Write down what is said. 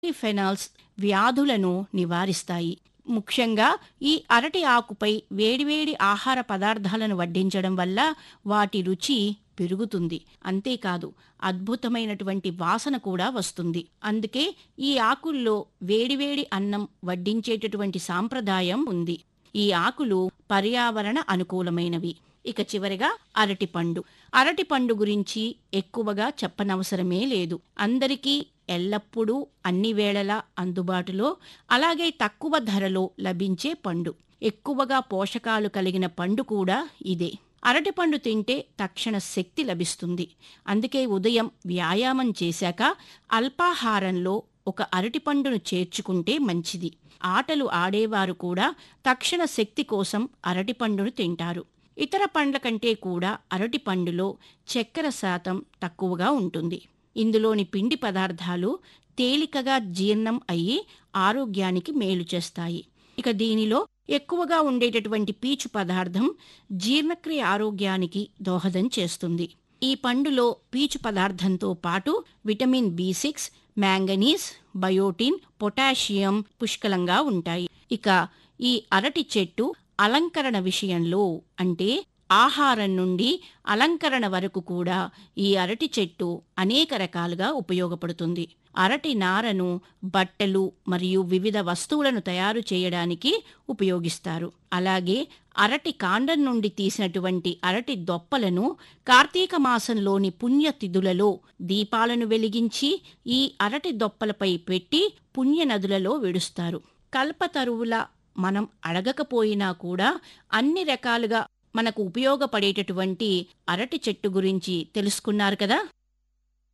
phenols వ్యాధులను నివారిస్తాయి ముఖ్యంగా ఈ అరటి ఆకుపై వేడివేడి ఆహార పదార్థాలను వడ్డించడం వల్ల వాటి రుచి పెరుగుతుంది అంతేకాదు అద్భుతమైనటువంటి వాసన కూడా వస్తుంది అందుకే ఈ ఆకుల్లో వేడివేడి అన్నం వడ్డించేటటువంటి సాంప్రదాయం ఉంది ఈ ఆకులు పర్యావరణ అనుకూలమైనవి ఇక చివరిగా అరటిపండు అరటిపండు గురించి ఎక్కువగా చెప్పనవసరమే లేదు అందరికీ ఎల్లప్పుడూ అన్ని వేళలా అందుబాటులో అలాగే తక్కువ ధరలో లభించే పండు ఎక్కువగా పోషకాలు కలిగిన పండు కూడా ఇదే అరటిపండు తింటే తక్షణ శక్తి లభిస్తుంది అందుకే ఉదయం వ్యాయామం చేశాక అల్పాహారంలో ఒక అరటిపండును చేర్చుకుంటే మంచిది ఆటలు ఆడేవారు కూడా తక్షణ శక్తి కోసం అరటిపండును తింటారు ఇతర పండ్ల కంటే కూడా అరటిపండులో చక్కెర శాతం తక్కువగా ఉంటుంది ఇందులోని పిండి పదార్థాలు తేలికగా జీర్ణం అయ్యి ఆరోగ్యానికి మేలు చేస్తాయి ఇక దీనిలో ఎక్కువగా ఉండేటటువంటి పీచు పదార్థం జీర్ణక్రియ ఆరోగ్యానికి దోహదం చేస్తుంది ఈ పండులో పీచు పదార్థంతో పాటు vitamin B six manganese biotin potassium పుష్కలంగా ఉంటాయి ఇక ఈ అరటి చెట్టు అలంకరణ విషయంలో అంటే ఆహారం నుండి అలంకరణ వరకు కూడా ఈ అరటి చెట్టు అనేక రకాలుగా ఉపయోగపడుతుంది అరటి నారను బట్టలు మరియు వివిధ వస్తువులను తయారు చేయడానికి ఉపయోగిస్తారు అలాగే అరటి కాండం నుండి తీసినటువంటి అరటి దొప్పలను కార్తీక మాసంలోని పుణ్యతిథులలో దీపాలను వెలిగించి ఈ అరటి దొప్పలపై పెట్టి పుణ్య నదులలో విడుస్తారు కల్పతరువుల మనం అడగకపోయినా కూడా అన్ని రకాలుగా మనకు ఉపయోగపడేటటువంటి అరటి చెట్టు గురించి తెలుసుకున్నారు కదా